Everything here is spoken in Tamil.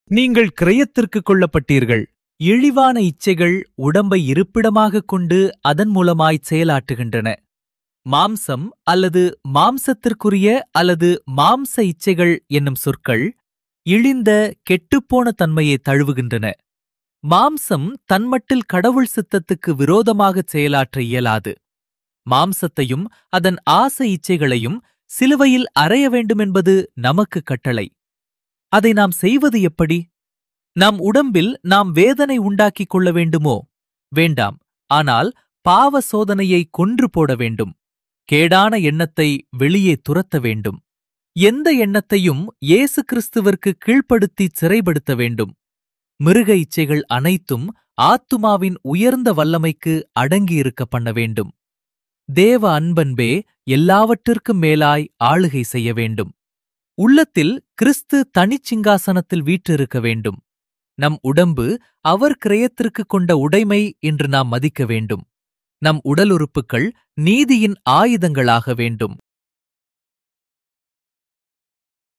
நீங்கள் கிரயத்திற்கு கொள்ளப்பட்டீர்கள் இழிவான இச்சைகள் உடம்பை இருப்பிடமாகக் கொண்டு அதன் மூலமாய்ச் செயலாற்றுகின்றன மாம்சம் அல்லது மாம்சத்திற்குரிய அல்லது மாம்ச இச்சைகள் என்னும் சொற்கள் இழிந்த கெட்டுப்போன தன்மையை தழுவுகின்றன மாம்சம் தன்மட்டில் கடவுள் சித்தத்துக்கு விரோதமாகச் செயலாற்ற இயலாது மாம்சத்தையும் அதன் ஆசை இச்சைகளையும் சிலுவையில் அறைய வேண்டுமென்பது நமக்கு கட்டளை அதை நாம் செய்வது எப்படி நம் உடம்பில் நாம் வேதனை உண்டாக்கிக் கொள்ள வேண்டுமோ வேண்டாம் ஆனால் பாவ சோதனையை கொன்று போட வேண்டும் கேடான எண்ணத்தை வெளியே துரத்த வேண்டும் எந்த எண்ணத்தையும் இயேசு கிறிஸ்துவிற்கு கீழ்ப்படுத்தி சிறைப்படுத்த வேண்டும் மிருக இச்சைகள் அனைத்தும் ஆத்துமாவின் உயர்ந்த வல்லமைக்கு அடங்கியிருக்க பண்ண வேண்டும் தேவ அன்பன்பே எல்லாவற்றிற்கும் மேலாய் ஆளுகை செய்ய வேண்டும் உள்ளத்தில் கிறிஸ்து தனிச்சிங்காசனத்தில் வீற்றிருக்க வேண்டும் நம் உடம்பு அவர் கிரயத்திற்கு கொண்ட உடைமை என்று நாம் மதிக்க வேண்டும் நம் உடலுறுப்புக்கள் நீதியின் ஆயுதங்களாக வேண்டும்